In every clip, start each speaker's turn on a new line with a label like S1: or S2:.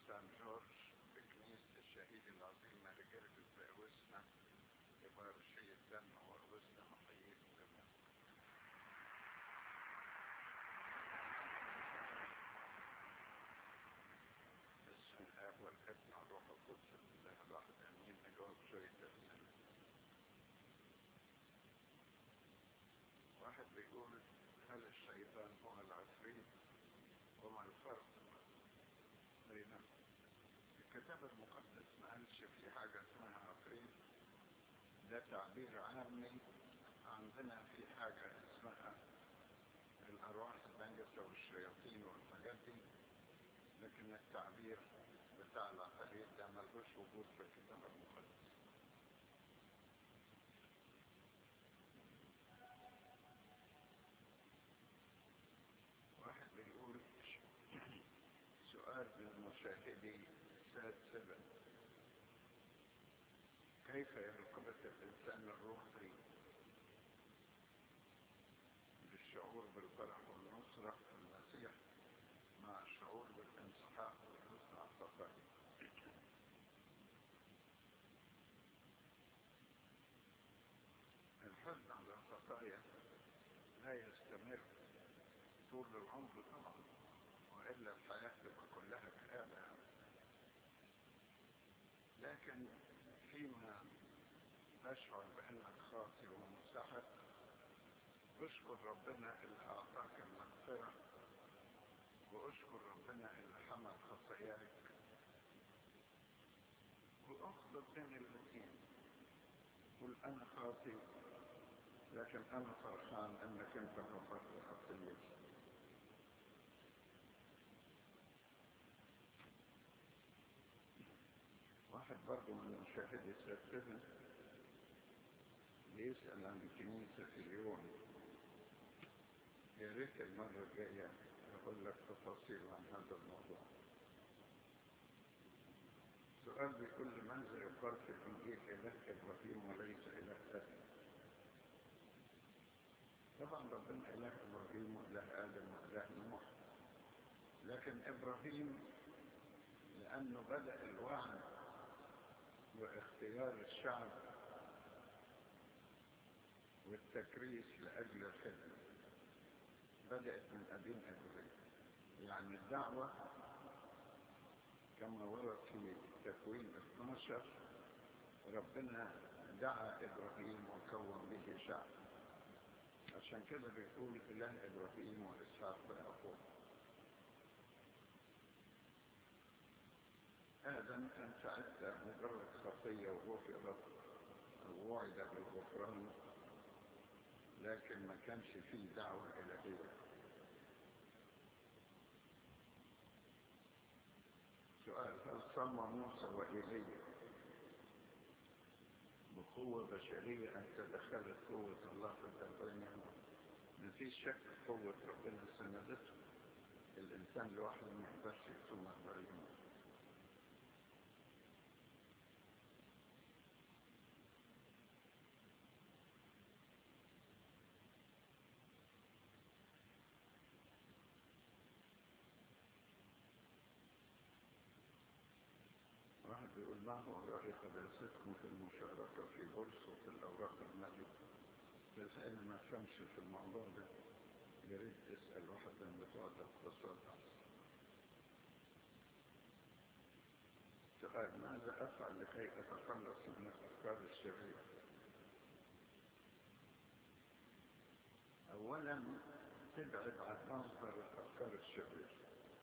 S1: سان جورج في كنيسة الشهيد العظيم ماري جرجس بأوسنا إبارشية دم وأوسنا محييكم جميعا بسم الآب والابن والروح القدس الله الواحد آمين نجاوب شوية أسئلة واحد بيقول هل الشيطان هو العفريت وما الفرق بين الكتاب المقدس ما قالش في حاجة اسمها عفريت ده تعبير عامي عندنا في حاجة اسمها الأرواح النجسة والشياطين والحاجات دي لكن التعبير بتاع العفاريت ده ملوش وجود في الكتاب المقدس واحد بيقول سؤال من مشاهدي ساد سبن كيف يرتبط الإنسان الروحي بالشعور بالفرح والنصرة في المسيح مع الشعور بالانسحاق والحزن على الخطايا الحزن على الخطايا لا يستمر طول العمر طبعا والا الحياه تبقى كلها كآبه يعني. لكن فيما تشعر بانك خاطئ ومستحق اشكر ربنا اللي اعطاك المغفره واشكر ربنا اللي حمل خطاياك واخلط بين الاثنين قل انا خاطئ لكن انا فرحان انك انت غفرت خطيتي واحد برضه من مشاهدي سيرتنا بيسأل عن الكنيسة في اليوم يا ريت المرة الجاية أقول لك تفاصيل عن هذا الموضوع سؤال بيقول لماذا يقال في الإنجيل إله إبراهيم وليس إله آدم طبعا ربنا إله إبراهيم وإله آدم وإله نوح لكن إبراهيم لأنه بدأ الوعد واختيار الشعب والتكريس لأجل الخدمة بدأت من قديم إبراهيم يعني الدعوة كما ورد في تكوين 12 ربنا دعا إبراهيم وكون به شعب عشان كده بيقول إله إبراهيم وإسحاق ويعقوب آدم كان ساعتها مجرد خطية وغفرت ووعد بالغفران لكن ما كانش فيه دعوة إلهية سؤال هل صلى موسى وإيليا بقوة بشرية أن تدخلت قوة الله في الأربعين ما فيش شك قوة ربنا سندته الإنسان لوحده ما يقدرش يصوم أربعين واحد بيقول ما هو رأي قداستكم في المشاركة في بورصة الأوراق المالية بس أنا ما فهمش في الموضوع ده يا ريت تسأل واحد من بتوع الاقتصاد سؤال ماذا أفعل لكي أتخلص من الأفكار الشريرة؟ أولا تبعد عن مصدر الأفكار الشريرة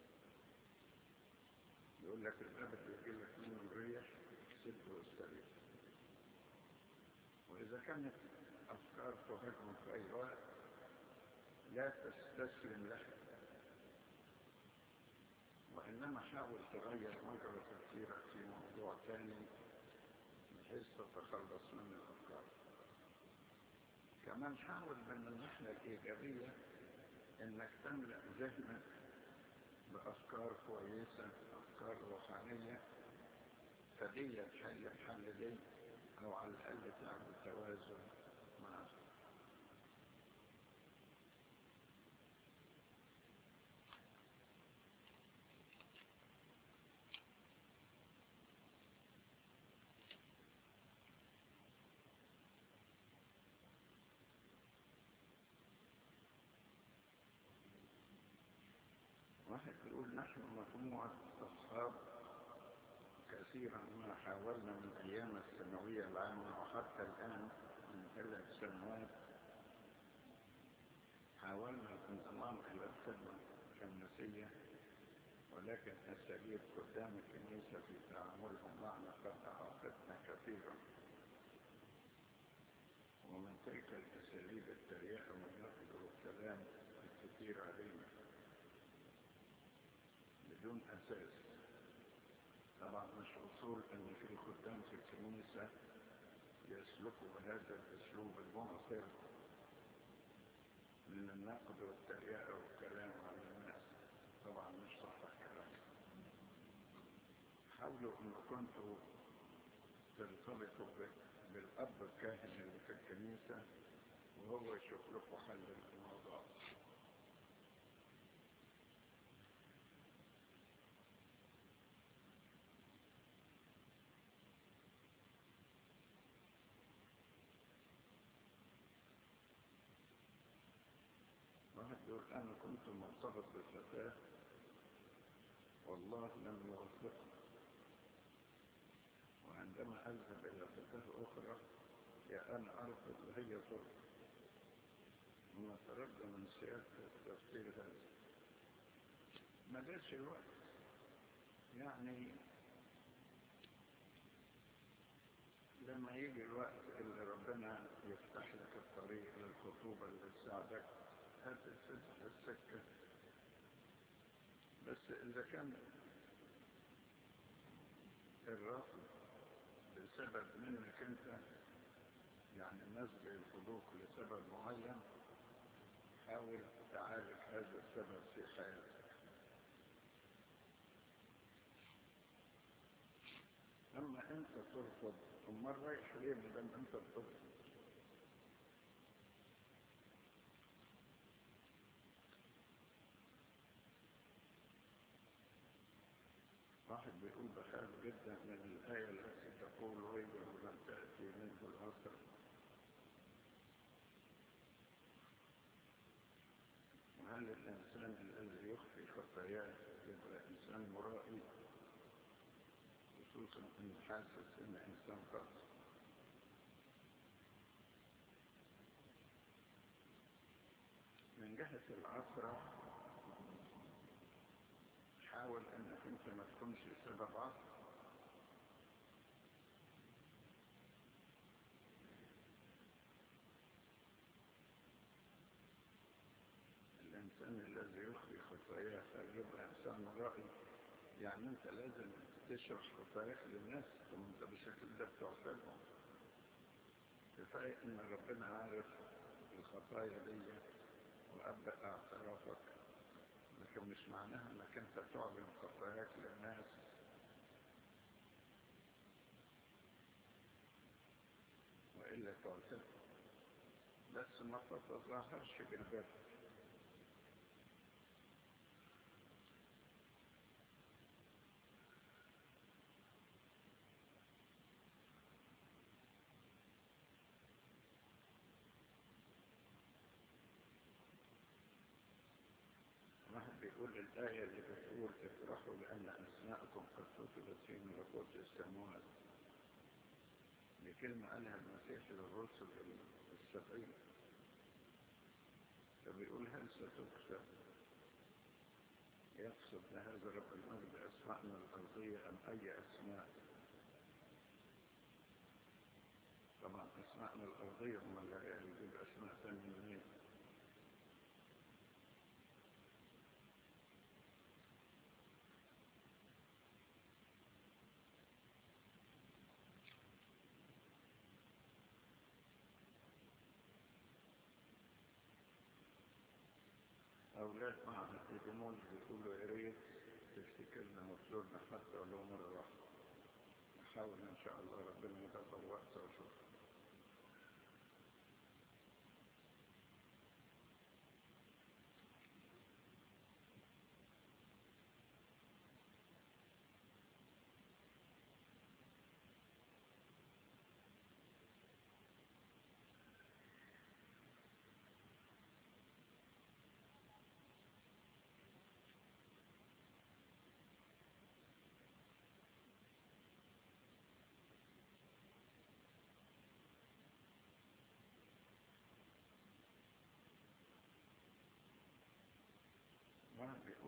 S1: يقول لك الباب اللي يجي لك منه الريح سد واستريح وإذا كانت أفكار تهاجم في أي وقت لا تستسلم لها وإنما حاول تغير مجرى تفكيرك في موضوع ثاني بحيث تتخلص من الأفكار كمان حاول من الناحية الإيجابية إنك تملأ ذهنك بأفكار كويسة أفكار روحانية فدي تحل الحل دي أو على الأقل تعمل توازن مع واحد يقول نحن مجموعة أصحاب كثيرا ما حاولنا من أيام الثانوية العامة وحتى الآن من ثلاث سنوات حاولنا الانضمام إلى الخدمة الكنسية ولكن أساليب قدام الكنيسة في تعاملهم معنا قد أعاقتنا كثيرا ومن تلك الأساليب التريقة والنقد والكلام الكثير علينا بدون أساس طبعا مش أصول أن في خدام في الكنيسة يسلكوا بهذا الأسلوب المعصر من النقد والتريقة والكلام على الناس طبعا مش صح الكلام حاولوا أن كنتوا ترتبطوا بالأب الكاهن اللي في الكنيسة وهو يشوف لكم حل للموضوع واحد يقول أنا كنت مرتبط بفتاة والله لم يوفقني وعندما أذهب إلى فتاة أخرى يا أنا أرفض وهي ترفض ونتردى من سياسة تفسير هذا ما جاش الوقت يعني لما يجي الوقت اللي ربنا يفتح لك الطريق للخطوبة اللي تساعدك هتتفتح السكة بس إذا كان الرفض بسبب منك أنت يعني الناس بيرفضوك لسبب معين حاول تعالج هذا السبب في حياتك أما أنت ترفض أمال رايح ليه ما دام أنت بترفض واحد بيقول بخاف جدا من الآية التي تقول ويل لم تأتي منه العصر وهل الإنسان الذي يخفي خطاياه يبقى إنسان مرائي خصوصا إن حاسس إن إنسان خاطئ من جهة العصرة حاول انك انت ما تكونش سبب عصر الانسان الذي يخفي خطاياه يبقى انسان مرائي يعني انت لازم تشرح خطاياك للناس ثم انت بالشكل ده بتعتبرهم كفايه ان ربنا عارف الخطايا دي وابدا اعترافك لكن مش معناها انك انت تعلن خطاياك للناس والا تعترف بس ما تتظاهرش بالبر واحد بيقول الآية اللي بتقول افرحوا لأن أسماءكم قد كتبت في ملكوت السماوات دي كلمة قالها المسيح للرسل السبعين فبيقول هل ستكتب يقصد لهذا رب المجد أسماءنا الأرضية أم أي أسماء طبعا أسماءنا الأرضية هم اللي يجيب أسماء ثانية منين أولاد معنا يقومون بيقولوا يا ريت تفتكرنا وتزورنا حتى ولو مرة واحدة نحاول إن شاء الله ربنا يدبر وقت وشوف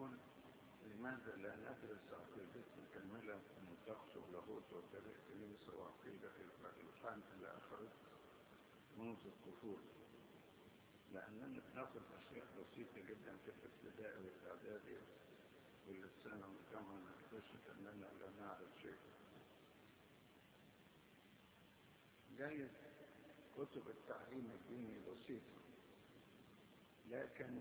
S1: يقول لماذا لا ندرس عقيدتنا كاملة من تقصد لاهوت وتاريخ كنيسة وعقيدة الإلحان إلى آخره منذ الطفولة لأننا بناخد أشياء بسيطة جدا في الابتدائي والإعدادي والثانوي والجامعة نكتشف أننا لا نعرف شيء جايز كتب التعليم الديني بسيطة لكن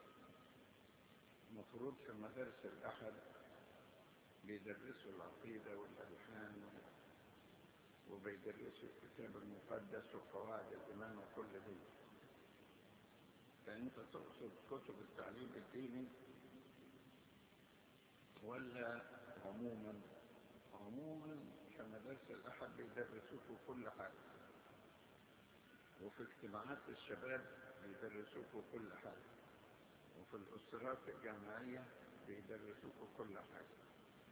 S1: مفروض في مدارس الأحد بيدرسوا العقيدة والألحان وبيدرسوا الكتاب المقدس وقواعد الإيمان وكل دي فأنت تقصد كتب التعليم الديني ولا عموما عموما في مدارس الأحد بيدرسوكوا كل حاجة وفي اجتماعات الشباب بيدرسوكوا كل حاجة وفي الأسرات الجامعية بيدرسوكوا كل حاجة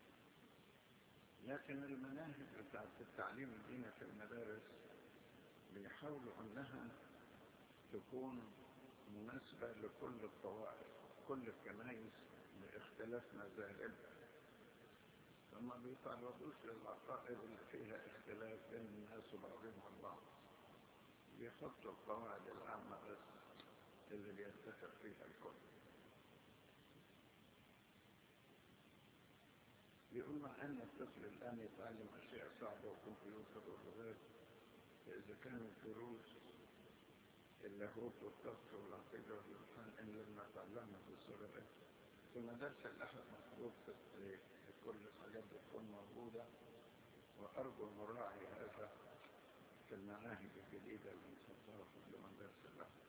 S1: لكن المناهج بتاعت التعليم الديني في المدارس بيحاولوا أنها تكون مناسبة لكل الطوائف كل الكنائس باختلاف مذاهبها فما بيتعرضوش للعقائد اللي فيها اختلاف بين الناس وبعضهم البعض بيحطوا القواعد العامة بس اللي بيتفق فيها الكل بيقول مع ان الطفل الان يتعلم اشياء صعبة وكمبيوتر ولغات فاذا كان الدروس اللاهوت والطقس والعقيدة والإنسان إن لم نتعلمها في الصغر في مدارس الأحد مفروض كل الحاجات تكون موجودة وأرجو مراعي هذا في المناهج الجديدة اللي نحطها في مدارس الأحد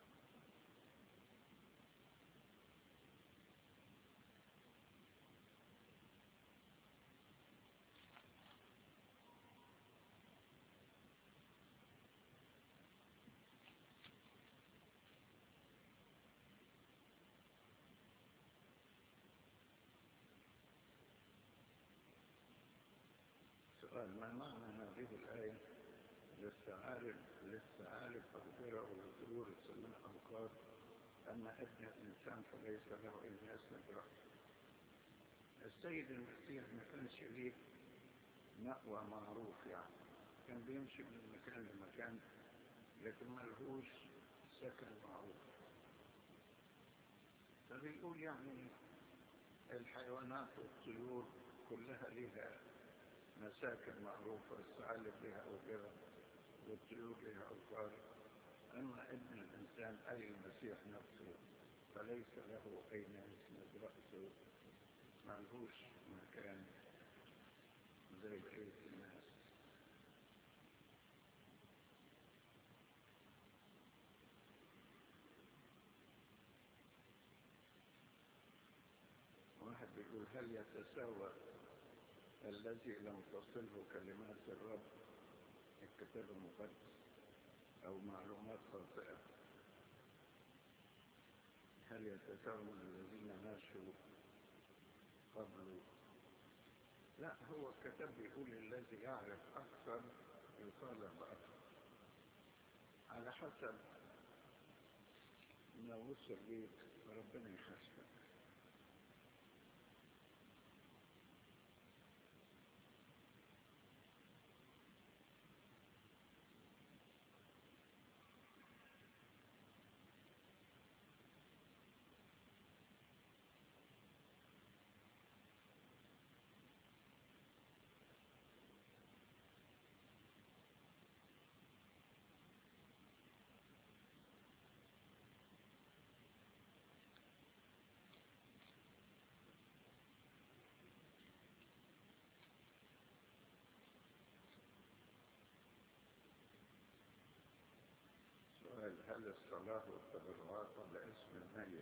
S1: سؤال ما معنى هذه الآية للثعالب للثعالب مغفرة والغرور السماء أوقات أما ابن الإنسان فليس له إلا يسند رأسه السيد المسيح ما كانش ليه مأوى معروف يعني كان بيمشي من مكان لمكان لكن ملهوش سكن معروف فبيقول يعني الحيوانات والطيور كلها ليها مساكن معروفة الثعالب لها أوجرة والطيور لها أوقار أما ابن الإنسان أي المسيح نفسه فليس له أين يسند رأسه ملهوش مكان زي بقية الناس واحد بيقول هل يتساوى الذي لم تصله كلمات الرب الكتاب المقدس أو معلومات خاطئة هل يتساوى الذين ماشوا قبل لا هو الكتاب بيقول الذي يعرف أكثر يطالب أكثر على حسب ما وصل بيك ربنا يحاسبك سؤال هل الصلاة والتبرعات على اسم الميت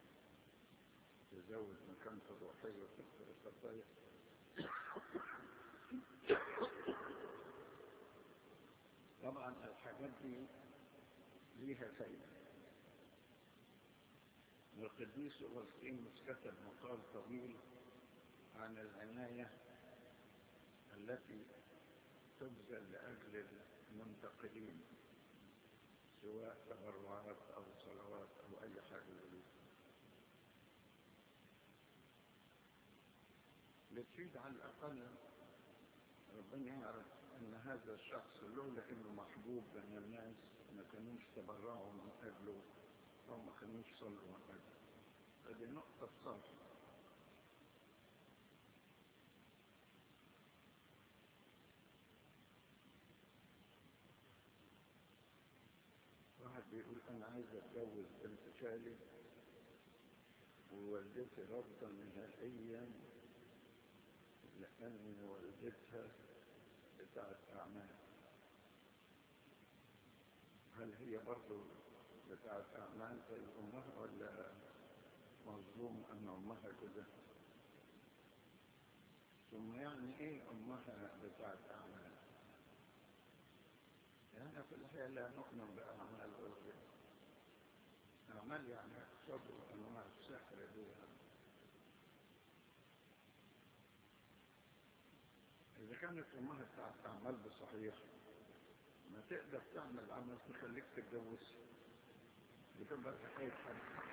S1: تزود مكانته الروحية وتكثر الخطايا؟ طبعا الحاجات دي ليها فايدة القديس أغسطينوس كتب مقال طويل عن العناية التي تبذل لأجل المنتقلين سواء تبرعات أو صلوات أو أي حاجة ذلك بتفيد على الأقل ربنا يعرف أن هذا الشخص لولا إنه محبوب من الناس ما كانوش تبرعوا من أجله أو ما كانوش صلوا من أجله هذه نقطة صالحة واحد بيقول أنا عايز أتجوز بنت خالي ووالدتي رافضة نهائيا لأن والدتها بتاعت أعمال هل هي برضه بتاعت أعمال زي أمها ولا مظلوم أن أمها كده ثم يعني إيه أمها بتاعت أعمال يعني في الحقيقة لا نؤمن بأعمال غير أعمال يعني اقصدوا أنواع السحر دي إذا كانت أمها بتاعت أعمال بصحيح ما تقدر تعمل عمل تخليك تتجوز بتبقى حكاية حد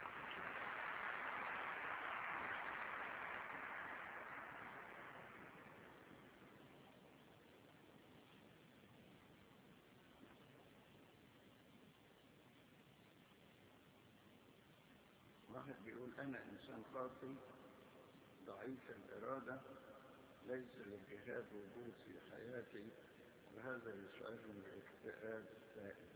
S1: واحد بيقول أنا إنسان خاطئ ضعيف الإرادة ليس للجهاد وجود في حياتي وهذا يشعرني باكتئاب دائم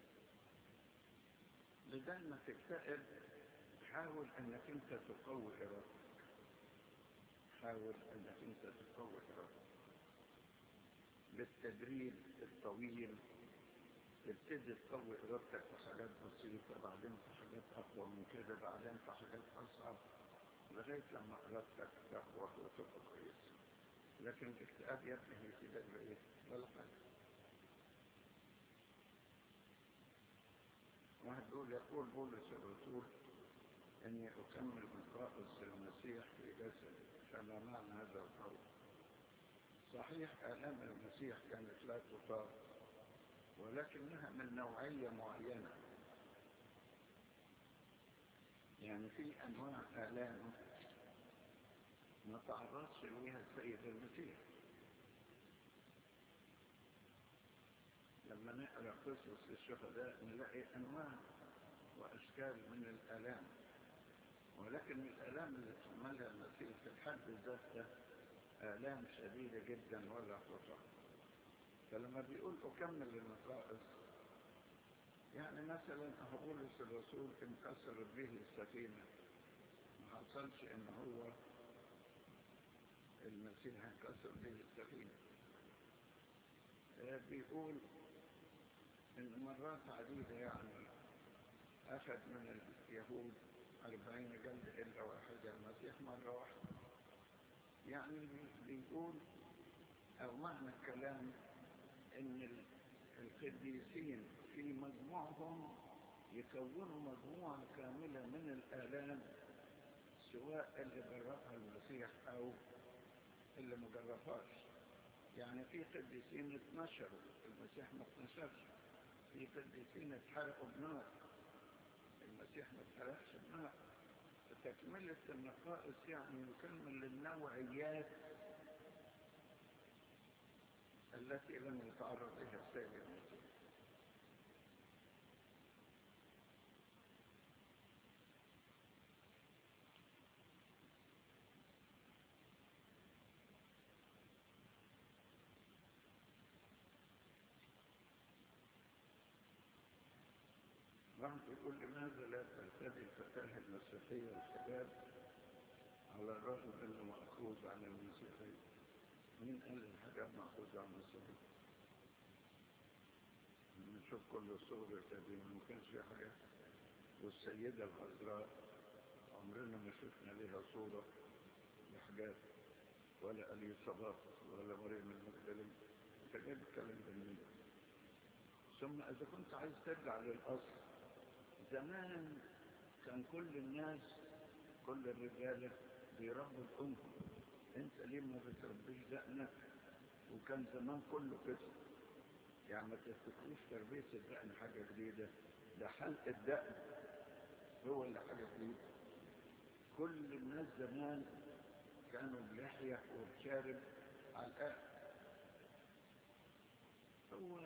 S1: بدل ما تكتئب حاول انك انت تقوي ارادتك حاول انك انت تقوي ارادتك بالتدريب الطويل تبتدي تقوي ارادتك في حاجات بسيطه بعدين في حاجات اقوى من كده بعدين في حاجات اصعب لغايه لما ارادتك تقوى وتبقى كويسه لكن الاكتئاب يا ابني هيفيدك بايه؟ ولا حاجه واحد يقول يقول بولس الرسول اني اكمل بقائص المسيح في جسدي فما معنى هذا القول صحيح الام المسيح كانت لا تطاق ولكنها من نوعيه معينه يعني في انواع الام ما تعرضش ليها السيد المسيح لما نقرا قصص الشهداء نلاقي انواع واشكال من الالام ولكن الالام اللي تحملها المسيح في الحد ذاتها الام شديده جدا ولا تطاق فلما بيقول اكمل النقائص يعني مثلا بولس الرسول انكسرت به السفينه ما حصلش ان هو المسيح انكسر به السفينه بيقول ان مرات عديدة يعني اخذ من اليهود اربعين جلد الا واحدة المسيح مرة واحدة يعني بيقول او معنى الكلام ان القديسين في مجموعهم يكونوا مجموعة كاملة من الآلام سواء اللي جربها المسيح او اللي ما جربهاش يعني في قديسين اتنشروا المسيح ما اتنشرش في قديسين اتحرقوا بنار المسيح ما اتحرقش بنار تكملة النقائص يعني يكمل النوعيات التي لم يتعرض لها السيد المسيح واحد يقول لماذا لا ترتدي الفتاة المسيحية الحجاب على الرغم انه مأخوذ عن المسيحية مين قال الحجاب مأخوذ عن المسيحية نشوف كل الصور القديمة ما كانش فيها حاجة والسيدة العذراء عمرنا ما شفنا لها صورة لحجاب ولا اليصابات ولا مريم المجدلين انت جايب الكلام ده منين ثم اذا كنت عايز ترجع للاصل زمان كان كل الناس كل الرجالة بيربوا الأم انت ليه ما بتربيش دقنك وكان زمان كله كده يعني ما تفتكروش تربية الدقن حاجة جديدة ده حلق الدقن هو اللي حاجة جديدة كل الناس زمان كانوا بلحية وبشارب على الآن هو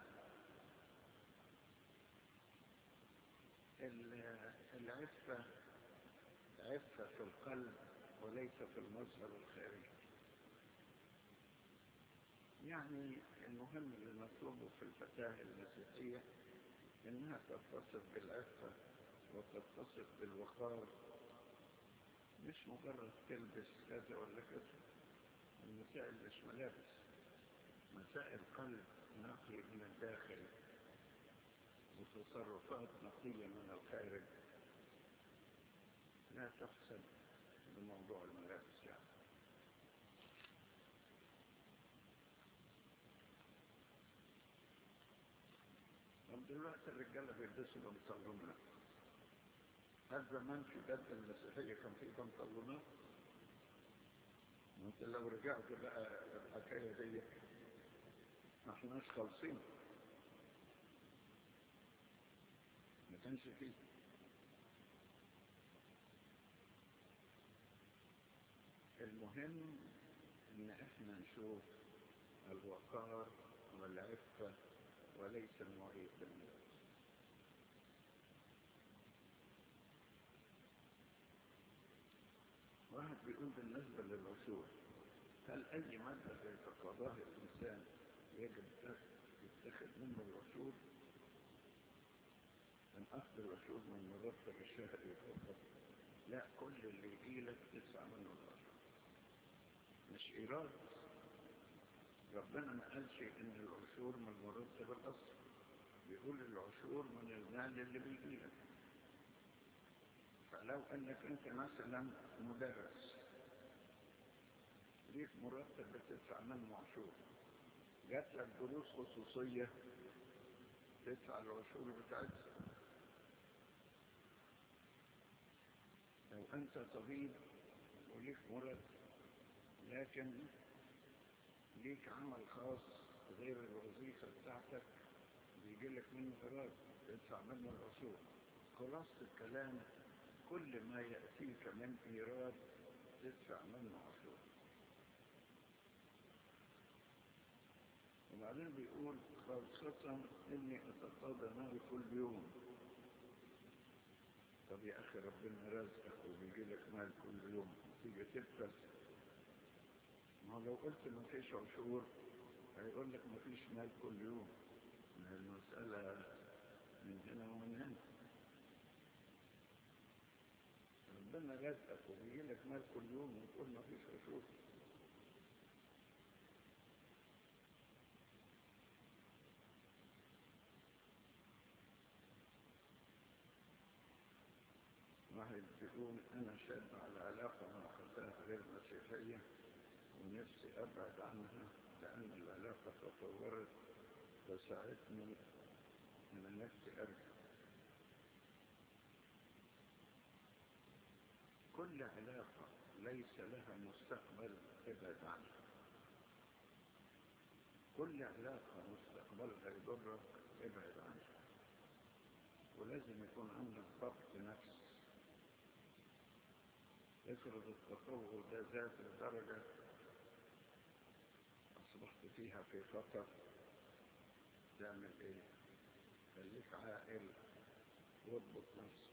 S1: العفة عفة في القلب وليس في المظهر الخارجي يعني المهم اللي مطلوبه في الفتاة المسيحية انها تتصف بالعفة وتتصف بالوقار مش مجرد تلبس كذا ولا كذا المسائل مش ملابس مسائل قلب نقي من الداخل وتصرفات نقية من الخارج لا تحسب بموضوع الملابس يعني طب دلوقتي الرجاله بيلبسوا بنطلونات هل زمان في بلد المسيحيه كان في بنطلونات؟ انت لو رجعت بقى الحكايه دي ما احناش خالصين ما كانش فيه المهم ان احنا نشوف الوقار والعفة وليس نوعية الملابس واحد بيقول بالنسبة للعشور هل اي مادة يتقاضاها الانسان يجب يتخذ منه العشور من اخذ العشور من مرتب الشهري فقط لا كل اللي يجيلك تدفع منه العشور مش ايراد ربنا ما قالش ان العشور من مرتب الاصل بيقول العشور من المال اللي بيجيلك فلو انك انت مثلا مدرس ليك مرتب بتدفع منه عشور جات لك دروس خصوصية تدفع العشور بتاعتها لو انت طبيب وليك مرتب لكن ليك عمل خاص غير الوظيفة بتاعتك بيجي لك منه إيراد تدفع منه العشور خلاصة الكلام كل ما يأتيك من إيراد تدفع منه عشور وبعدين بيقول خاصة إني أتقاضى ناري كل يوم طب يا أخي ربنا رزقك وبيجي لك مال كل يوم تيجي تبخس ما هو لو قلت ما فيش عشور هيقول لك ما فيش مال كل يوم ما هي المسألة من هنا ومن هنا ربنا رزقك وبيجي لك مال كل يوم وتقول ما فيش عشور واحد بيقول أنا شاب على علاقة مع فتاة غير مسيحية ونفسي أبعد عنها لأن العلاقة تطورت فساعدني أن نفسي أرجع كل علاقة ليس لها مستقبل ابعد عنها كل علاقة مستقبلها يضرك ابعد عنها ولازم يكون عندك ضبط نفس افرض التطور ده زاد لدرجة أصبحت فيها في خطر تعمل إيه؟ خليك عاقل واضبط نفسك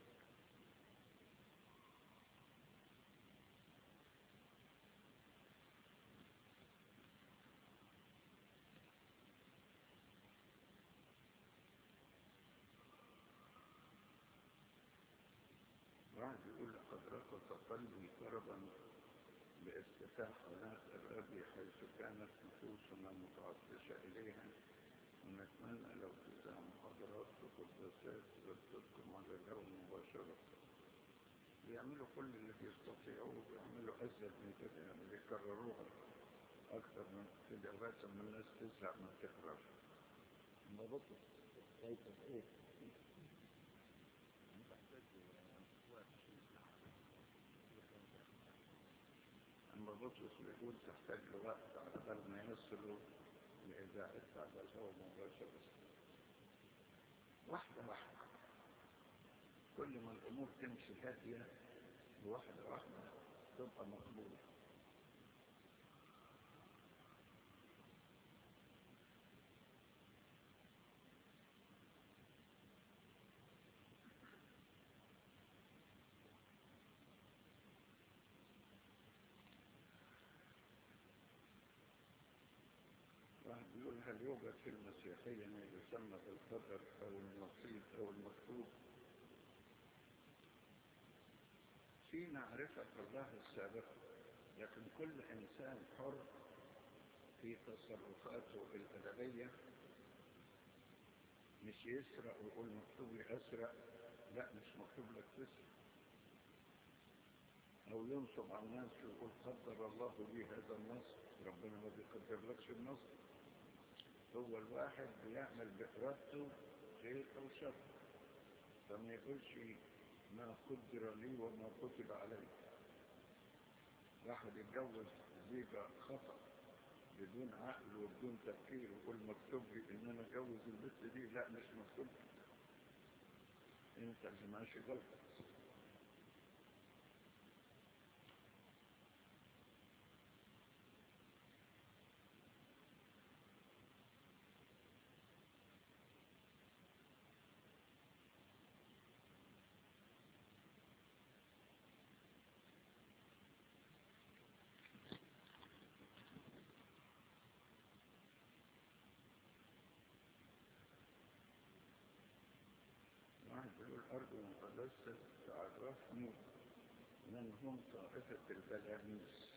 S1: واحد يقول لقد رقص قلبي طربا بافتتاح قناة الربي حيث كانت نفوسنا متعطشة إليها ونتمنى لو تسع محاضرات وقداسات زرتكم على الهواء مباشرة بيعملوا كل اللي بيستطيعوه بيعملوا أزيد من كده يعني بيكرروها أكثر من كده لغاية ما الناس تزهق من تكرار ما بطل كيف إيه أما بطرس بيقول تحتاج لوقت على بال ما يصلوا لإذاعتها على الهواء مباشرة واحدة واحدة كل ما الأمور تمشي هادية واحدة واحدة تبقى مقبولة واحد بيقول هل يوجد في المسيحية ما يسمى بالقدر أو النصيب أو المكتوب في معرفة الله السابقة لكن كل إنسان حر في تصرفاته الأدبية مش يسرق ويقول مكتوب لي أسرق لا مش مكتوب لك تسرق أو ينصب على الناس ويقول قدر الله لي هذا النصر ربنا ما بيقدر لكش النصر هو الواحد بيعمل بإرادته خير أو شر فما يقولش ما قدر لي وما كتب علي واحد يتجوز زيجة خطأ بدون عقل وبدون تفكير ويقول مكتوب لي ان انا اتجوز البنت دي لا مش مكتوب انت اللي ماشي غلط واحد يقول أرجو المقدسة تعرفني من هم طائفة البلاميس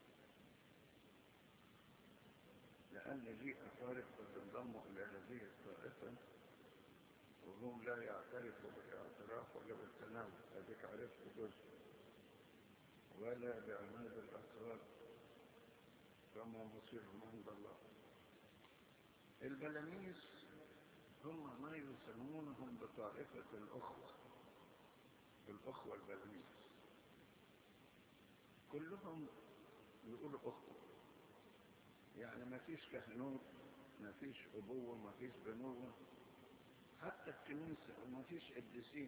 S1: لأن لي أقارب قد انضموا إلى هذه الطائفة وهم لا يعترفوا بالاعتراف ولا بالتناول هذيك عرفت جزء ولا بعناد الأسرار فما مصيرهم عند الله البلاميس هم ما يسمونهم بطائفة الأخوة الأخوة البلميس كلهم يقولوا أخوة يعني ما فيش كهنوت ما فيش أبوة ما فيش بنوة حتى الكنيسة ما فيش قديسين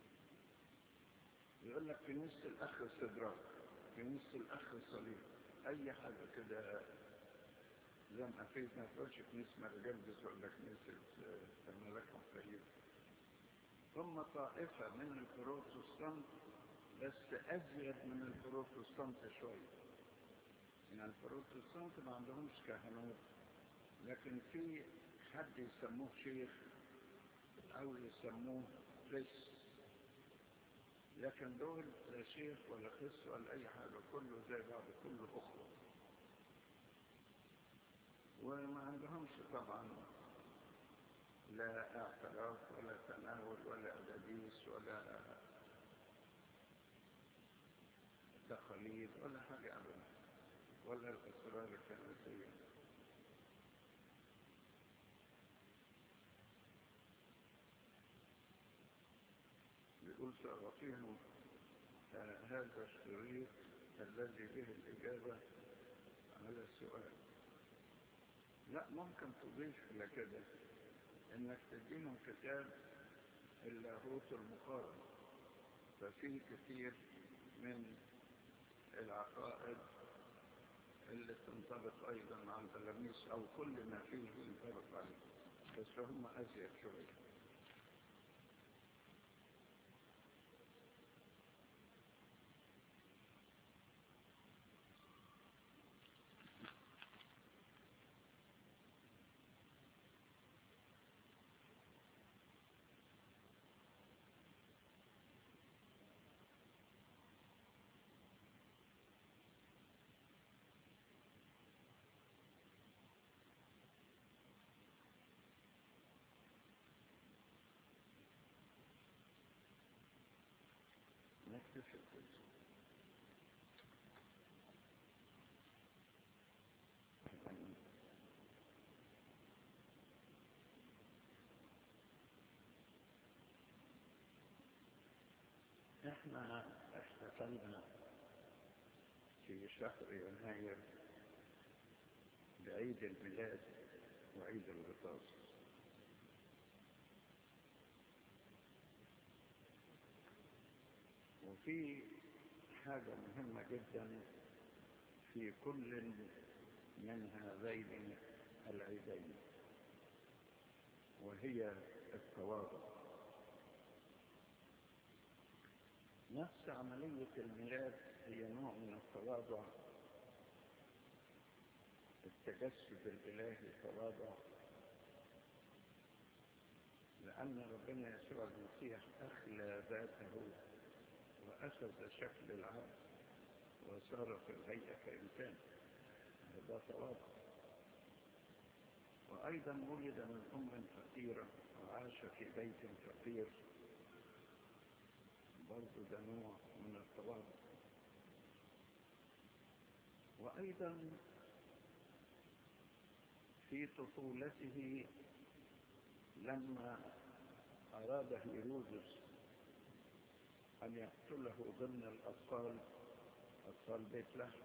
S1: يقول لك كنيسة الأخ السدراك كنيسة الأخ الصليب أي حاجة كده زي ما في ما تقولش كنيسة مرجلس ولا كنيسة الملك مختلف ثم طائفة من البروتستانت بس أزيد من البروتستانت شوية يعني البروتستانت ما عندهمش كهنوت لكن في حد يسموه شيخ أو يسموه قس لكن دول لا شيخ ولا قس ولا أي حاجة كله زي بعض كله أخوة وما عندهمش طبعا لا اعتراف ولا تناول ولا أدابيس ولا تقاليد ولا حاجة أبدا ولا الأسرار الكنسية يقول سأعطيهم آه هذا الشريط الذي به الإجابة على السؤال لا ممكن تضيف إلى كده إنك تديهم كتاب اللاهوت المقارن ففيه كثير من العقائد اللي تنطبق أيضا على التلاميذ أو كل ما فيه ينطبق عليه بس هم أزيد شوية نكتشف احنا احتفلنا في شهر يناير بعيد الميلاد وعيد الغطاس وفي حاجة مهمة جدا في كل من هذين العيدين وهي التواضع نفس عملية الميلاد هي نوع من التواضع التجسد الإلهي تواضع لأن ربنا يسوع المسيح أخلى ذاته وأخذ شكل العبد وصار في الهيئة كإنسان هذا تواضع وأيضا ولد من أم فقيرة وعاش في بيت فقير برضو ده نوع من التواضع وأيضا في طفولته لما أراد هيرودس أن يقتله ضمن الأطفال أطفال بيت لحم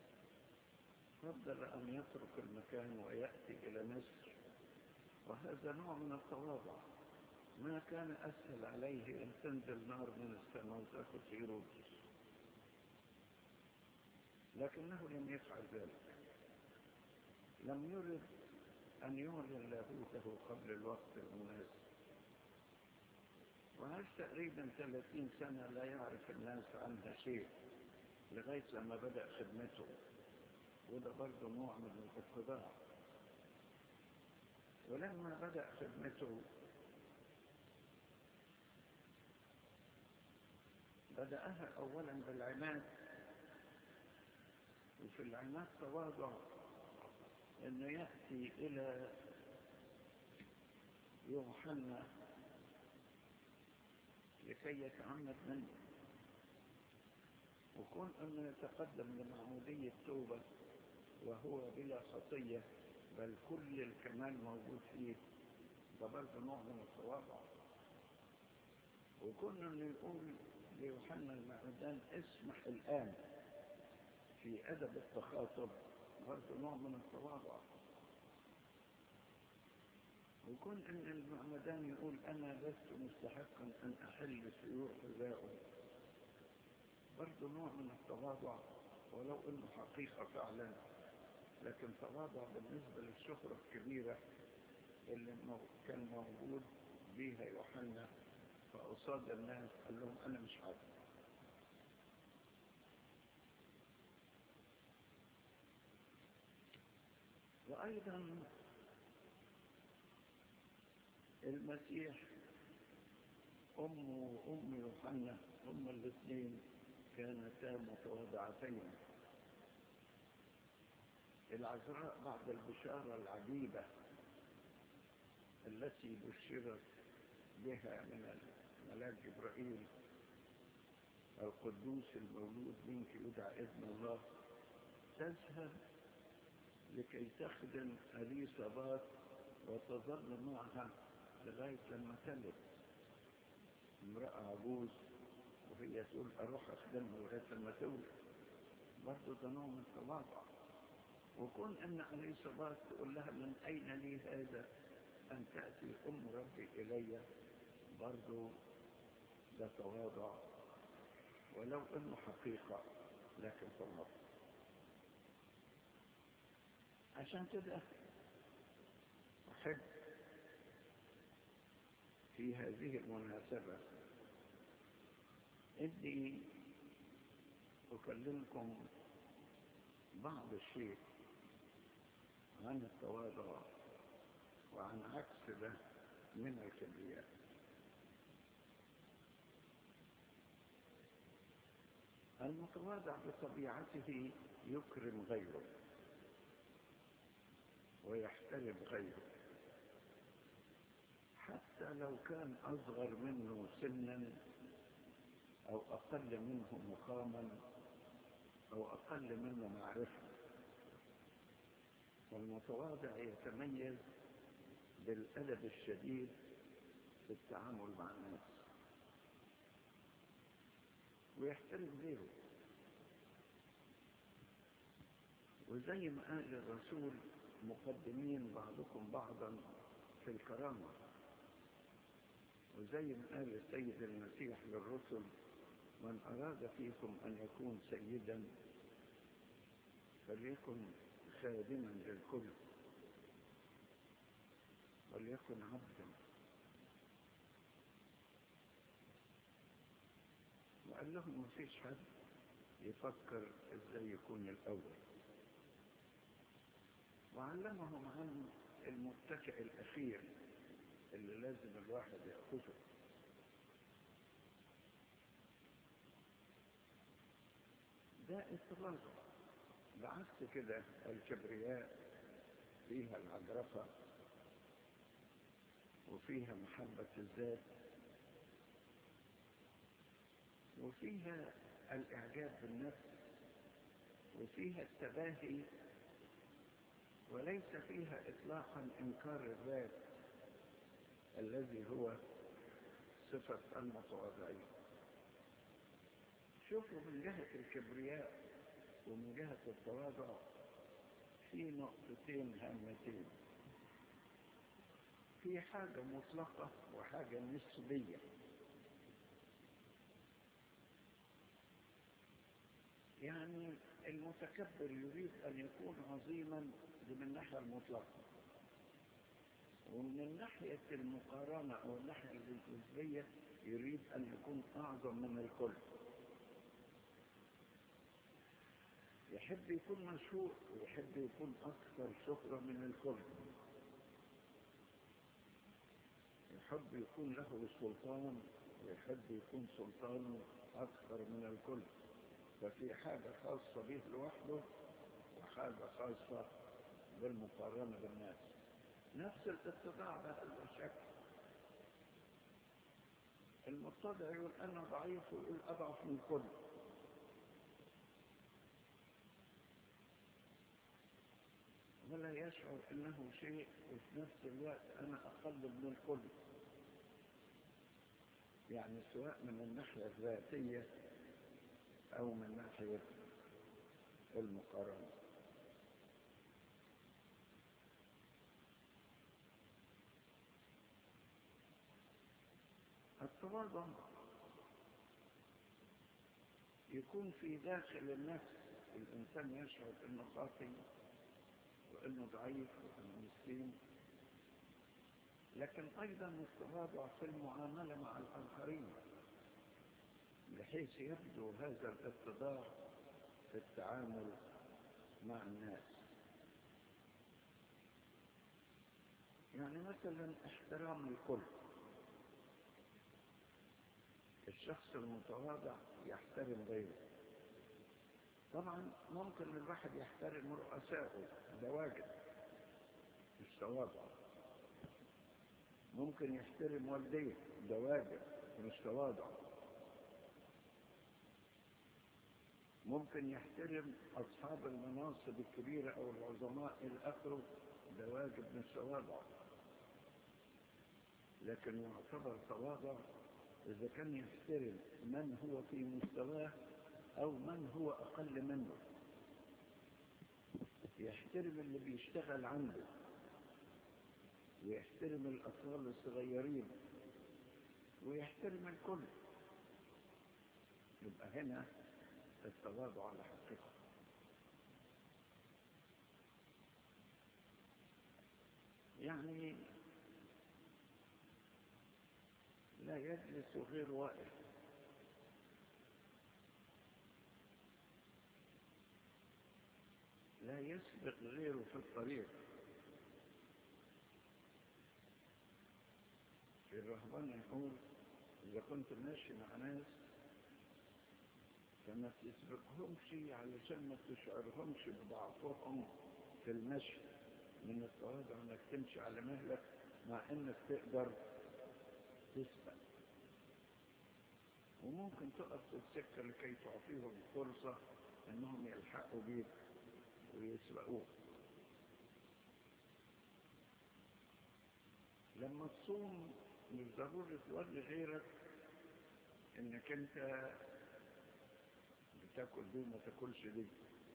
S1: فضل أن يترك المكان ويأتي إلى مصر وهذا نوع من التواضع ما كان أسهل عليه أن تنزل نار من السماء وتأخذ هيرودس لكنه لم يفعل ذلك لم يرد أن يعلن لاهوته قبل الوقت المناسب وعاش تقريبا 30 سنة لا يعرف الناس عنها شيء لغاية لما بدأ خدمته وده برضه نوع من الاتباع ولما بدأ خدمته بدأها أولا بالعناد وفي العناد تواضع انه يأتي الى يوحنا لكي يتعمد منه وكون انه يتقدم لمعمودية توبة وهو بلا خطية بل كل الكمال موجود فيه ده برضه نوع من التواضع وكون انه يقول ليوحنا المعمدان اسمح الان في ادب التخاطب برضه نوع من التواضع وكون ان المعمدان يقول انا لست مستحقا ان احل سيور حذائه برضه نوع من التواضع ولو انه حقيقة فعلا لكن تواضع بالنسبة للشهرة الكبيرة اللي كان موجود بيها يوحنا فقصاد الناس قال لهم انا مش عارف وأيضا المسيح أمه وأم يوحنا هما الاثنين كانتا متواضعتين العذراء بعد البشارة العجيبة التي بشرت بها من الملاك جبرائيل القدوس المولود منك يدعى ابن الله تذهب لكي تخدم أليصابات وتظل معها لغاية لما تلد امرأة عجوز وهي تقول أروح أخدمها لغاية لما تولد برضه ده نوع من التواضع وكون أن أليصابات تقول لها من أين لي هذا أن تأتي أم ربي إلي برضه ده تواضع ولو أنه حقيقة لكن تواضع عشان كده أحب في هذه المناسبة إني أكلمكم بعض الشيء عن التواضع وعن عكس ده من الكبرياء المتواضع بطبيعته يكرم غيره ويحترم غيره حتى لو كان أصغر منه سنا أو أقل منه مقاما أو أقل منه معرفة والمتواضع يتميز بالأدب الشديد في التعامل مع الناس ويحترم غيره وزي ما قال الرسول مقدمين بعضكم بعضا في الكرامة وزي ما قال السيد المسيح للرسل من أراد فيكم أن يكون سيدا فليكن خادما للكل وليكن عبدا وقال لهم ما فيش حد يفكر ازاي يكون الاول وعلمهم عن المتكئ الأخير اللي لازم الواحد يأخذه ده التواضع بعكس كده الكبرياء فيها العجرفة وفيها محبة الذات وفيها الإعجاب بالنفس وفيها التباهي وليس فيها إطلاقا إنكار الذات الذي هو صفة المتواضعين شوفوا من جهة الكبرياء ومن جهة التواضع في نقطتين هامتين في حاجة مطلقة وحاجة نسبية يعني المتكبر يريد أن يكون عظيما من الناحية المطلقة ومن الناحية المقارنة أو الناحية النسبية يريد أن يكون أعظم من الكل يحب يكون مشهور ويحب يكون أكثر شهرة من الكل يحب يكون له سلطان ويحب يكون سلطانه أكثر من الكل ففي حاجة خاصة به لوحده وحاجة خاصة بالمقارنة بالناس نفس الاتباع بهذا الشكل المتضع يقول أنا ضعيف ويقول أضعف من الكل ولا يشعر أنه شيء وفي نفس الوقت أنا أقل من الكل يعني سواء من الناحية الذاتية أو من ناحية المقارنة التواضع يكون في داخل النفس الإنسان يشعر أنه خاطئ وأنه ضعيف وأنه مسكين لكن أيضا التواضع في المعاملة مع الآخرين بحيث يبدو هذا الاتضاع في التعامل مع الناس يعني مثلا احترام الكل الشخص المتواضع يحترم غيره طبعا ممكن الواحد يحترم رؤسائه ده واجب مش تواضع ممكن يحترم والديه ده واجب مش تواضع ممكن يحترم أصحاب المناصب الكبيرة أو العظماء إلى آخره ده واجب مش تواضع لكن يعتبر تواضع إذا كان يحترم من هو في مستواه أو من هو أقل منه يحترم اللي بيشتغل عنده ويحترم الأطفال الصغيرين ويحترم الكل يبقى هنا التواضع على حقيقة يعني لا يجلس غير واقف لا يسبق غيره في الطريق في الرهبان يقول إذا كنت ماشي مع ناس فما تسبقهمش علشان ما تشعرهمش بضعفهم في المشي من التواضع انك تمشي على مهلك مع انك تقدر تسبق وممكن تقف في السكة لكي تعطيهم فرصة انهم يلحقوا بيك ويسبقوك لما تصوم مش ضروري توري غيرك انك انت بتاكل دي وما تاكلش دي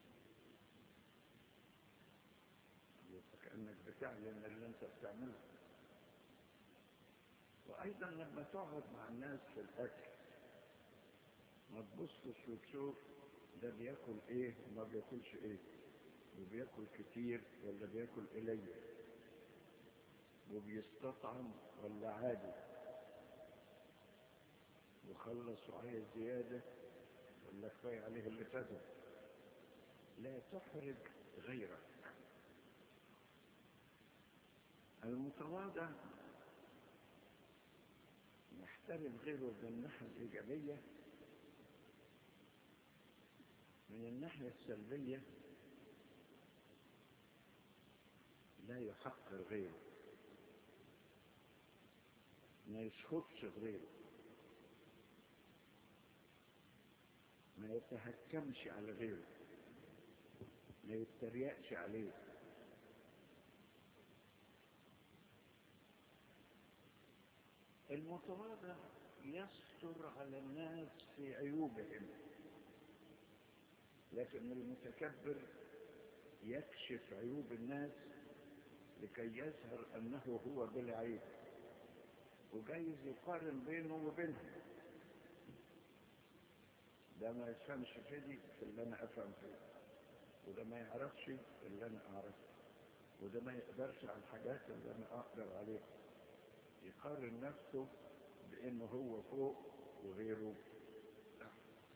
S1: كأنك بتعلن اللي انت بتعمله وايضا لما تقعد مع الناس في الاكل ما تبصش وتشوف ده بياكل ايه وما بياكلش ايه وبياكل كتير ولا بياكل قليل وبيستطعم ولا عادي وخلص وعايز زيادة ولا كفاية عليه اللي فاته لا تحرج غيرك المتواضع يحترم غيره من الناحية الإيجابية من الناحية السلبية لا يحقر غيره ما يسخطش غيره ما يتهكمش على غيره ما يتريقش عليه المتواضع يستر على الناس في عيوبهم لكن المتكبر يكشف عيوب الناس لكي يظهر انه هو بلا عيب وجايز يقارن بينه وبينهم ده ما يفهمش فيدي في اللي انا افهم فيه وده ما يعرفش في اللي انا اعرفه وده ما يقدرش على الحاجات اللي انا اقدر عليها يقارن نفسه بانه هو فوق وغيره تحت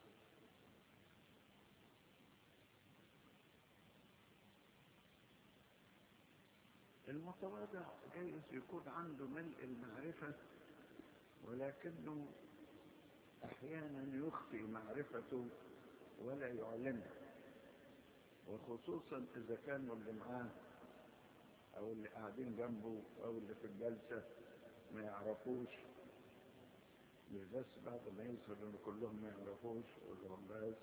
S1: المتواضع جايز يكون عنده ملء المعرفة ولكنه أحيانا يخفي معرفته ولا يعلنها وخصوصا إذا كانوا اللي معاه أو اللي قاعدين جنبه أو اللي في الجلسة ما يعرفوش مش بس بعد ما يظهر إن كلهم ما يعرفوش يقول لهم بس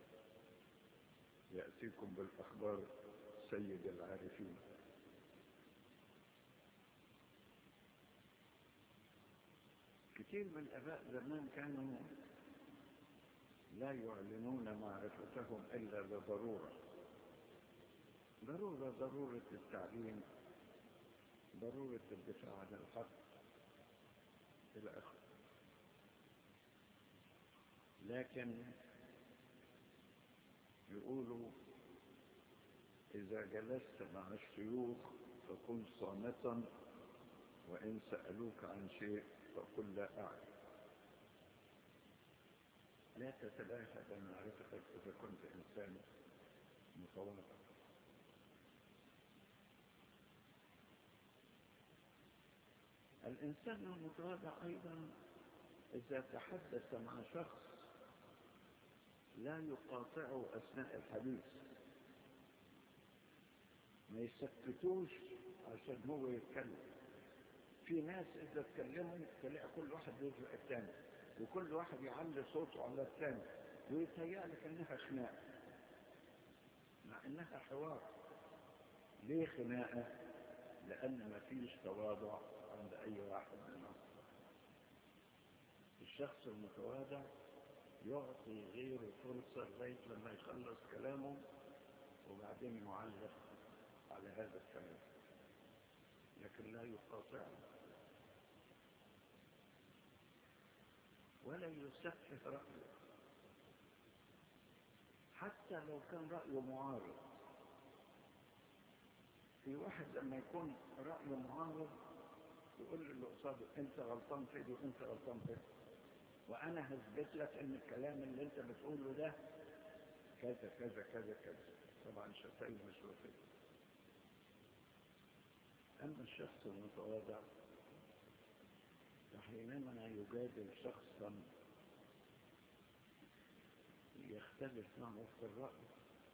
S1: يأتيكم بالأخبار سيد العارفين كثير من الآباء زمان كانوا لا يعلنون معرفتهم إلا لضرورة ضرورة ضرورة التعليم ضرورة الدفاع عن الحق إلى آخره لكن يقولوا إذا جلست مع الشيوخ فكن صامتا وإن سألوك عن شيء فقل لا أعلم لا تتباهى بمعرفتك إذا كنت إنسان متواضع الإنسان المتواضع أيضا إذا تحدث مع شخص لا يقاطعه أثناء الحديث ما يسكتوش عشان هو يتكلم في ناس إذا اتكلموا تلاقي كل واحد يزرق الثاني وكل واحد يعلي صوته على الثاني ويتهيألك إنها خناقة مع إنها حوار ليه خناقة؟ لأن ما فيش تواضع عند أي واحد منهم الشخص المتواضع يعطي غيره فرصة لغاية لما يخلص كلامه وبعدين يعلق على هذا الكلام لكن لا يقاطعه ولا يسفه رأيه حتى لو كان رأيه معارض في واحد لما يكون رأيه معارض يقول اللي قصاده انت غلطان في دي وانت غلطان في دي وانا هثبت لك ان الكلام اللي انت بتقوله ده كذا كذا كذا كذا طبعا شتايم مش وفيه اما الشخص المتواضع فحينما يجادل شخصا يختلف معه في الرأي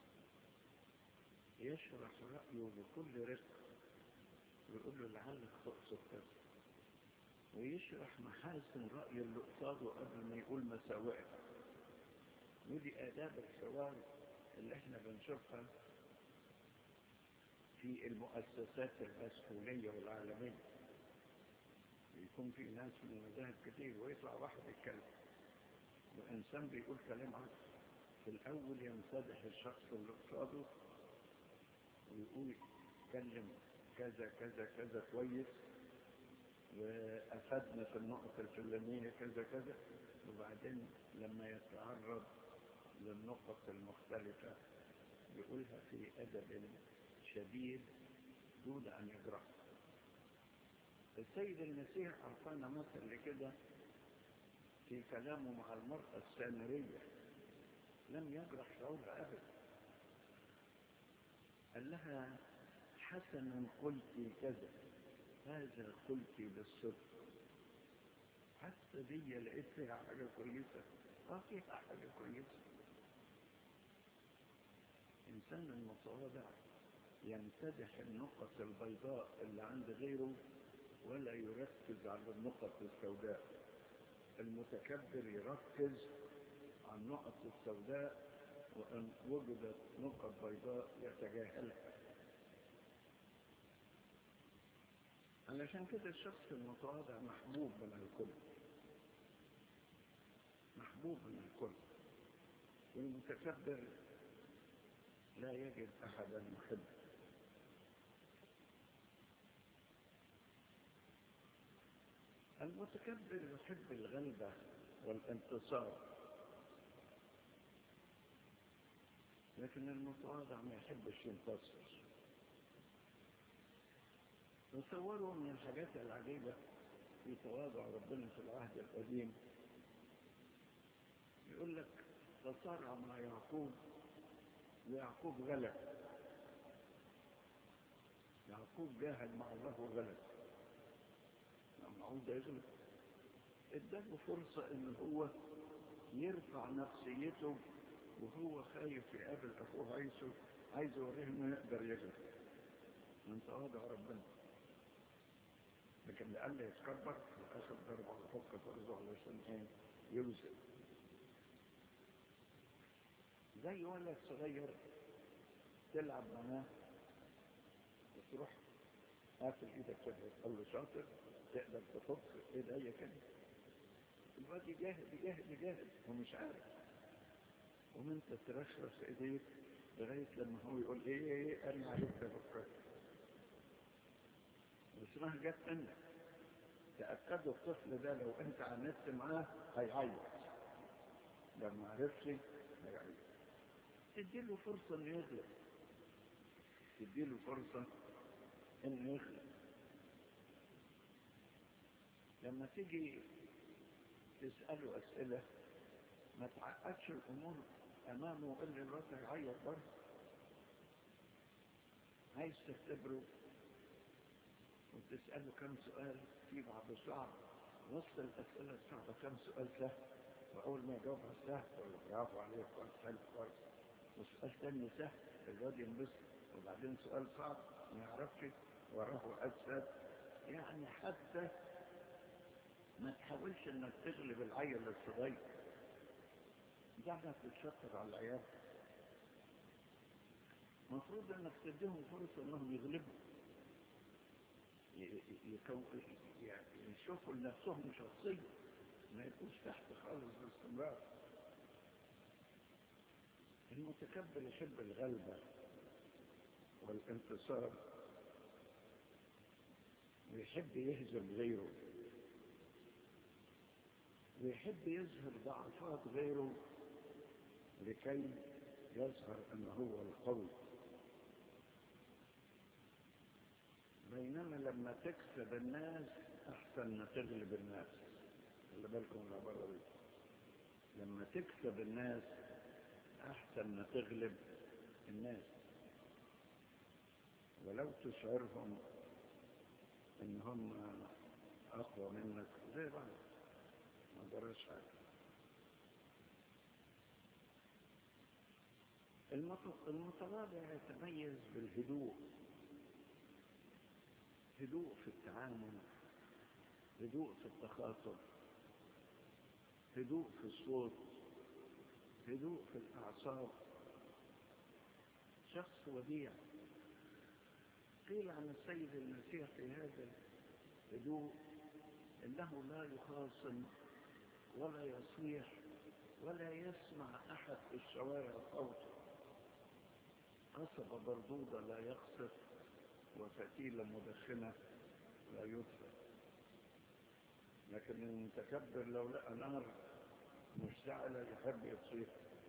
S1: يشرح رأيه بكل رفق ويقول له لعلك تقصد كذا ويشرح محاسن رأي اللي قصاده قبل ما يقول مساوئها ودي آداب الحوار اللي احنا بنشوفها في المؤسسات المسؤولية والعالمية يكون في ناس من المذاهب كتير ويطلع واحد يتكلم وإنسان بيقول كلام عكس في الأول يمتدح الشخص اللي قصاده ويقول اتكلم كذا كذا كذا كويس وأفادنا في النقطة الفلانية كذا كذا وبعدين لما يتعرض للنقط المختلفة يقولها في أدب شديد دون أن يجرح السيد المسيح أعطانا مثل لكده في كلامه مع المرأة السامرية لم يجرح شعورها أبدا قال لها حسنا قلت كذا هذا خلقي بالصدق حتى دي لقيت فيها حاجة كويسة اه فيها حاجة كويسة الإنسان المتواضع يمتدح النقط البيضاء اللي عند غيره ولا يركز على النقط السوداء المتكبر يركز على النقط السوداء وإن وجدت نقط بيضاء يتجاهلها علشان كده الشخص المتواضع محبوب من الكل محبوب من الكل والمتكبر لا يجد احدا يحبه المتكبر يحب الغلبة والانتصار لكن المتواضع ما يحبش ينتصر تصوروا من الحاجات العجيبة في تواضع ربنا في العهد القديم يقول لك تصارع مع يعقوب ويعقوب غلب يعقوب جاهد مع الله وغلب لما عود يغلب اداله فرصة ان هو يرفع نفسيته وهو خايف يقابل اخوه عيسو عايز يوريه انه يقدر يغلب من تواضع ربنا لكن لألا يتكبر واخد ضربة على فوق فرزه علشان ايه يلزم زي ولد صغير تلعب معاه وتروح قافل ايدك كده تقول له شاطر تقدر تفك ايديا كده الواد يجاهد يجاهد يجاهد ومش عارف وانت ترشرش ايديك لغايه لما هو يقول ايه ايه, إيه انا عرفت افكر اسمها جت منك تاكدوا الطفل ده لو انت عاندت معاه هيعيط لو ما عرفش هيعيط تديله فرصه انه يغلب تديله فرصه انه يغلب لما تيجي تسأله أسئلة ما تعقدش الأمور أمامه وقال لي الوقت هيعيط برضه عايز تختبره وتسأله كم سؤال في بعض صعب وسط الأسئلة الصعبة كم سؤال سهل وأول ما يجاوب على السهل تقول له برافو عليك كويس حلو كويس وسؤال تاني سهل الواد ينبسط وبعدين سؤال صعب ما يعرفش وراه أسهل يعني حتى ما تحاولش انك تغلب العيل الصغير دعنا تتشطر على العيال المفروض انك تديهم فرصة انهم يغلبوا يعني يشوفوا لنفسهم شخصية ما يكونش تحت خالص باستمرار المتكبر يحب الغلبة والانتصار ويحب يهزم غيره ويحب يظهر ضعفات غيره لكي يظهر ان هو القوي بينما لما تكسب الناس احسن ما تغلب الناس خلي بالكم من العباره دي لما تكسب الناس احسن ما تغلب الناس ولو تشعرهم ان هم اقوى منك زي بعض ما جراش حاجة المتواضع يتميز بالهدوء هدوء في التعامل هدوء في التخاطب هدوء في الصوت هدوء في الأعصاب شخص وديع قيل عن السيد المسيح في هذا الهدوء انه لا يخاصم ولا يصيح ولا يسمع احد في الشوارع صوته قصبة بردودة لا يقصف وفتيلة مدخنة لا يطفئ لكن المتكبر لو لقى نار مشتعلة يحب يطفيها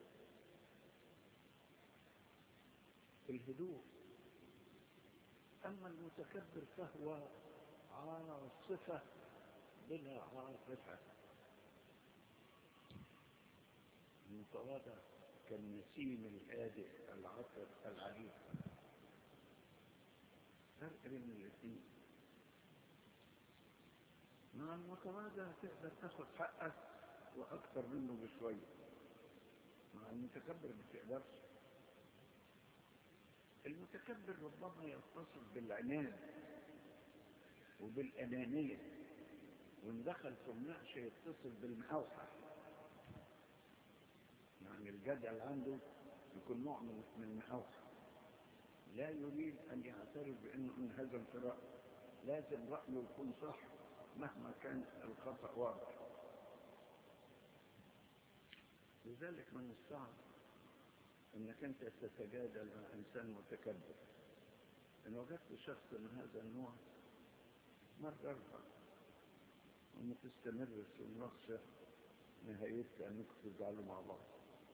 S1: الهدوء أما المتكبر فهو عاصفة بلا عاطفة المتواضع كالنسيم الهادئ العطر العجيب فرق بين الاثنين مع المتواضع تقدر تاخد حقك واكثر منه بشويه مع المتكبر ما تقدرش المتكبر ربما يتصل بالعناد وبالأنانية وإن دخل في المناقشة يتصل بالمحاوحة يعني الجدل عنده يكون نوع من من المحاوحة لا يريد أن يعترف بأنه انهزم في رأيه لازم رأيه يكون صح مهما كان الخطأ واضح لذلك من الصعب انك انت تتجادل مع انسان متكبر ان وجدت شخص من هذا النوع مرة اربع وما تستمر في المناقشة نهايتها انكم تزعلوا مع بعض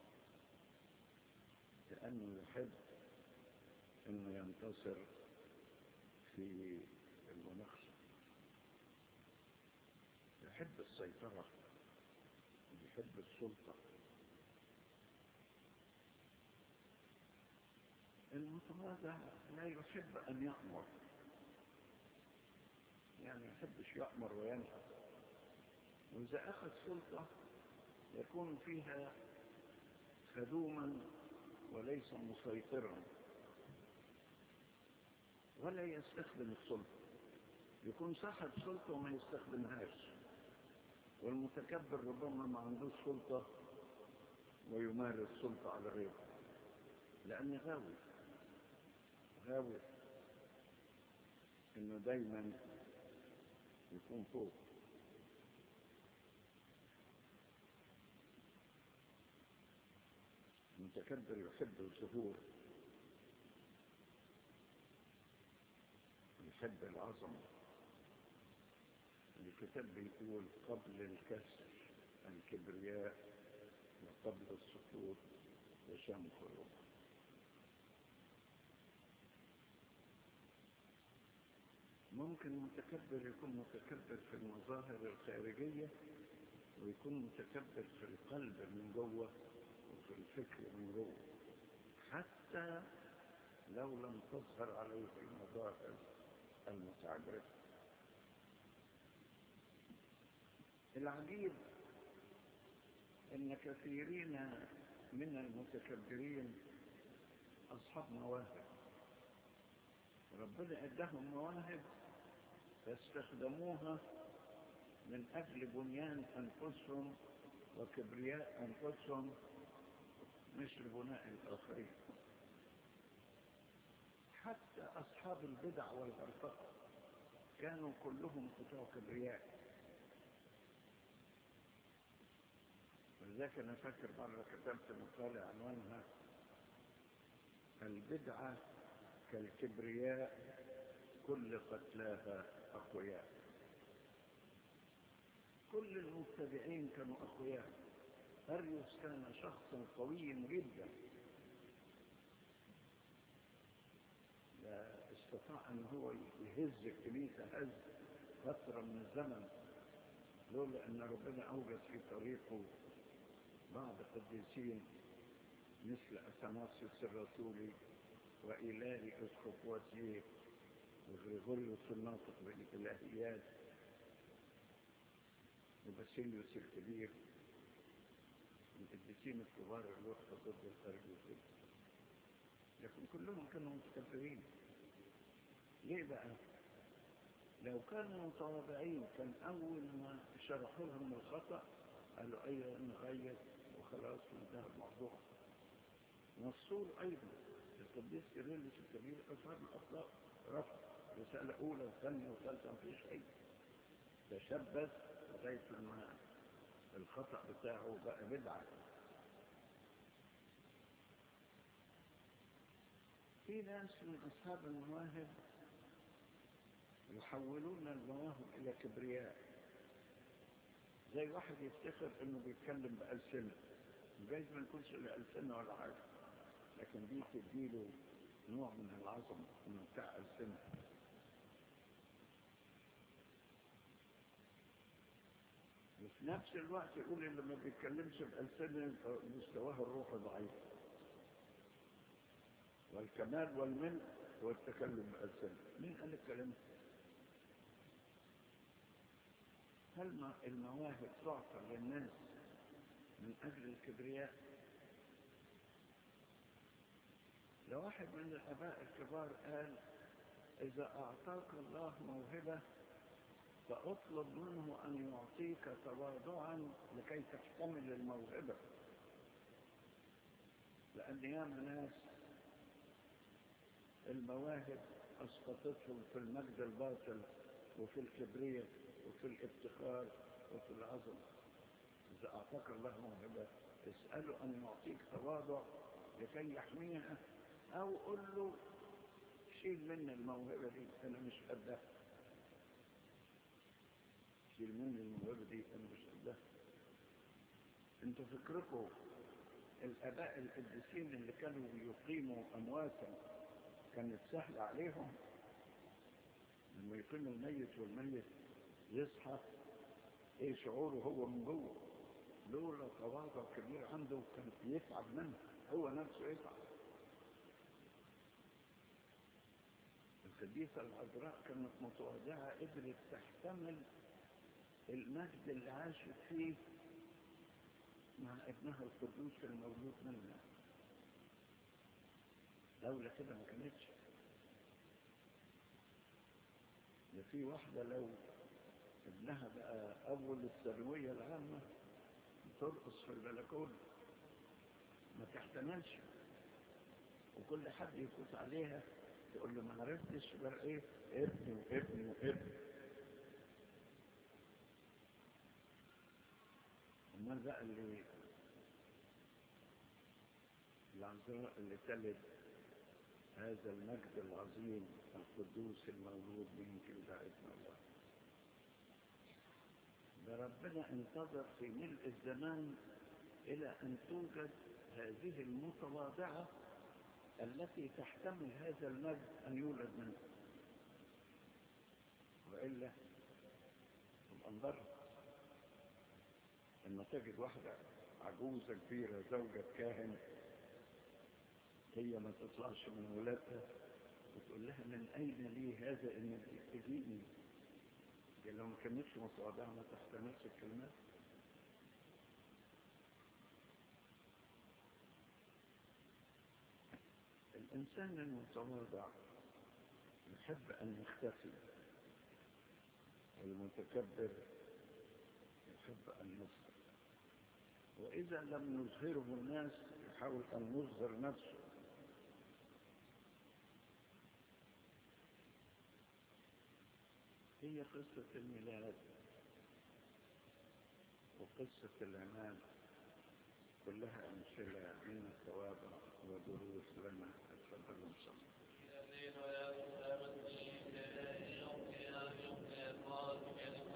S1: لانه يحب انه ينتصر في المناقشة يحب السيطرة يحب السلطة المتواضع لا يحب أن يأمر يعني ما يحبش يأمر وينهى وإذا أخذ سلطة يكون فيها خدوما وليس مسيطرا ولا يستخدم السلطة يكون صاحب سلطة وما يستخدمهاش والمتكبر ربما ما عندوش سلطة ويمارس سلطة على غيره لأنه غاوي غاوي إنه دايما يكون فوق المتكبر يحب الظهور يحب العظمة الكتاب بيقول قبل الكسر الكبرياء وقبل السقوط وشمخ الرب ممكن المتكبر يكون متكبر في المظاهر الخارجية ويكون متكبر في القلب من جوه وفي الفكر من جوه حتى لو لم تظهر عليه المظاهر المتعجرة العجيب ان كثيرين من المتكبرين اصحاب مواهب ربنا اداهم مواهب فاستخدموها من اجل بنيان انفسهم وكبرياء انفسهم مش لبناء الاخرين حتى اصحاب البدع والهرطقه كانوا كلهم بتوع كبرياء ولذلك انا فاكر مره كتبت مقاله عنوانها البدعه كالكبرياء كل قتلاها اقوياء كل المبتدعين كانوا اقوياء اريوس كان شخصا قويا جدا لا استطاع ان هو يهز الكنيسه هز فتره من الزمن لولا ان ربنا اوجد في طريقه بعض القديسين مثل اثناسيوس الرسولي وإلهي أسقف وسيف وغريغوريوس الناطق بالإلهيات وباسيليوس الكبير القديسين الكبار اللي وقفوا ضد الأرجوسية لكن كلهم كانوا متكبرين ليه بقى؟ لو كانوا متواضعين كان أول ما شرحوا لهم الخطأ قالوا أيوة نغير وخلاص وانتهى الموضوع نصور أيضا القديس كيرلس الكبير أصحاب الأخلاق رفض رسالة أولى وثانية وثالثة مفيش أي تشبث لغاية لما الخطأ بتاعه بقى بدعة في ناس من أصحاب المواهب يحولون المواهب إلى كبرياء زي واحد يفتخر إنه بيتكلم بألسنة جايز ما يكونش الألسنة ولا حاجة لكن دي تديله نوع من العظمة من بتاع السنة وفي نفس الوقت يقول اللي ما بيتكلمش بألسنة مستواه الروحي ضعيف والكمال والملء هو التكلم بألسنة مين قال الكلام هل ما- المواهب تعطى للناس من أجل الكبرياء لو واحد من الآباء الكبار قال إذا أعطاك الله موهبة فاطلب منه أن يعطيك تواضعا لكي تحتمل الموهبة لأن ياما ناس المواهب أسقطتهم في المجد الباطل وفي الكبرياء وفي الافتخار وفي العظمة إذا أعطاك الله موهبة اسأله أن يعطيك تواضع لكي يحميها أو قل له شيل مني الموهبة دي أنا مش قدها شيل مني الموهبة دي أنا مش قدها انتوا فكركم الآباء القديسين اللي كانوا يقيموا أمواتا كانت سهلة عليهم لما يقيم الميت والميت يصحى ايه شعوره هو من جوه لولا تواضع كبير عنده كان يتعب منه هو نفسه يتعب القديسة العذراء كانت متواضعة قدرت تحتمل المجد اللي عاشت فيه مع ابنها القدوس المولود منها لولا كده ما كانتش ده في واحدة لو ابنها بقى أول الثانوية العامة ترقص في البلكونة ما تحتملش وكل حد يفوت عليها تقول له ما عرفتش غير ايه ابني وابني وابني امال بقى اللي العذراء اللي تلد هذا المجد العظيم القدوس المولود منك ابن الله ده ربنا انتظر في ملء الزمان إلى أن توجد هذه المتواضعة التي تحتمل هذا المجد أن يولد منه وإلا الأنظر لما تجد واحدة عجوزة كبيرة زوجة كاهن هي ما تطلعش من ولادها وتقول لها من أين لي هذا إن تجيني دي لو ما كانتش متواضعة ما تحتملش الكلمات الإنسان المتواضع يحب أن يختفي والمتكبر يحب أن يظهر وإذا لم يظهره الناس يحاول أن يظهر نفسه هي قصة الميلاد وقصة العماد كلها أمثلة من التواضع ودروس لنا اتفضل وصلي
S2: الذين يا مسلمين لا يمكن أن يمكن